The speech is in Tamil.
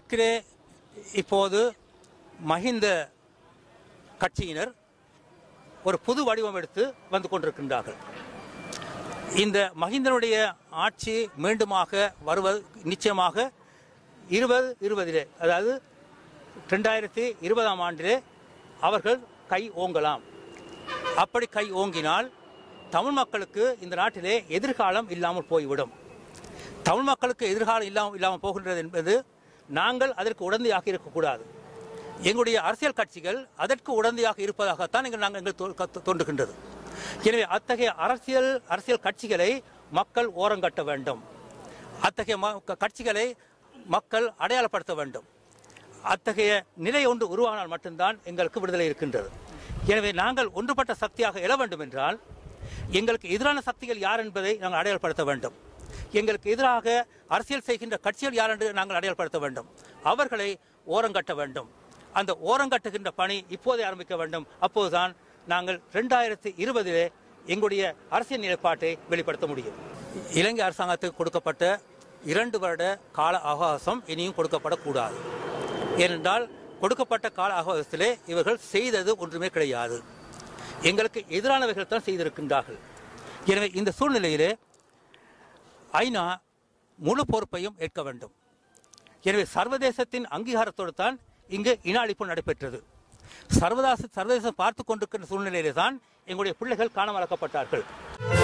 தெற்கிலே இப்போது மஹிந்த கட்சியினர் ஒரு புது வடிவம் எடுத்து வந்து கொண்டிருக்கின்றார்கள் இந்த மஹிந்தனுடைய ஆட்சி மீண்டுமாக வருவது நிச்சயமாக இருபது இருபதிலே அதாவது ரெண்டாயிரத்தி இருபதாம் ஆண்டிலே அவர்கள் கை ஓங்கலாம் அப்படி கை ஓங்கினால் தமிழ் மக்களுக்கு இந்த நாட்டிலே எதிர்காலம் இல்லாமல் போய்விடும் தமிழ் மக்களுக்கு எதிர்காலம் இல்லாமல் இல்லாமல் போகின்றது என்பது நாங்கள் அதற்கு உடந்தையாக இருக்கக்கூடாது எங்களுடைய அரசியல் கட்சிகள் அதற்கு உடந்தையாக இருப்பதாகத்தான் எங்கள் நாங்கள் எங்கள் தோ- கத்து- தோன்றுகின்றது எனவே அத்தகைய அரசியல் அரசியல் கட்சிகளை மக்கள் ஓரங்கட்ட வேண்டும் அத்தகைய ம- க- கட்சிகளை மக்கள் அடையாளப்படுத்த வேண்டும் அத்தகைய நிலை ஒன்று உருவானால் மட்டும்தான் எங்களுக்கு விடுதலை இருக்கின்றது எனவே நாங்கள் ஒன்றுபட்ட சக்தியாக எழ வேண்டும் என்றால் எங்களுக்கு எதிரான சக்திகள் யார் என்பதை நாங்கள் அடையாளப்படுத்த வேண்டும் எங்களுக்கு எதிராக அரசியல் செய்கின்ற கட்சிகள் யார் என்று நாங்கள் அடையாளப்படுத்த வேண்டும் அவர்களை ஓரங்கட்ட வேண்டும் அந்த ஓரங்கட்டுகின்ற பணி இப்போதே ஆரம்பிக்க வேண்டும் அப்போதுதான் நாங்கள் ரெண்டாயிரத்தி இருபதிலே எங்களுடைய அரசியல் நிலைப்பாட்டை வெளிப்படுத்த முடியும் இலங்கை அரசாங்கத்துக்கு கொடுக்கப்பட்ட இரண்டு வருட கால அவகாசம் இனியும் கொடுக்கப்படக்கூடாது ஏனென்றால் கொடுக்கப்பட்ட கால அவகாசத்திலே இவர்கள் செய்தது ஒன்றுமே கிடையாது எங்களுக்கு எதிரானவர்கள் தான் செய்திருக்கின்றார்கள் எனவே இந்த சூழ்நிலையிலே ஐநா முழு பொறுப்பையும் ஏற்க வேண்டும் எனவே சர்வதேசத்தின் அங்கீகாரத்தோடு தான் இங்கு இன அழிப்பு நடைபெற்றது சர்வதாச சர்வதேசம் பார்த்து கொண்டிருக்கின்ற சூழ்நிலையிலே தான் எங்களுடைய பிள்ளைகள் காணாமலாக்கப்பட்டார்கள்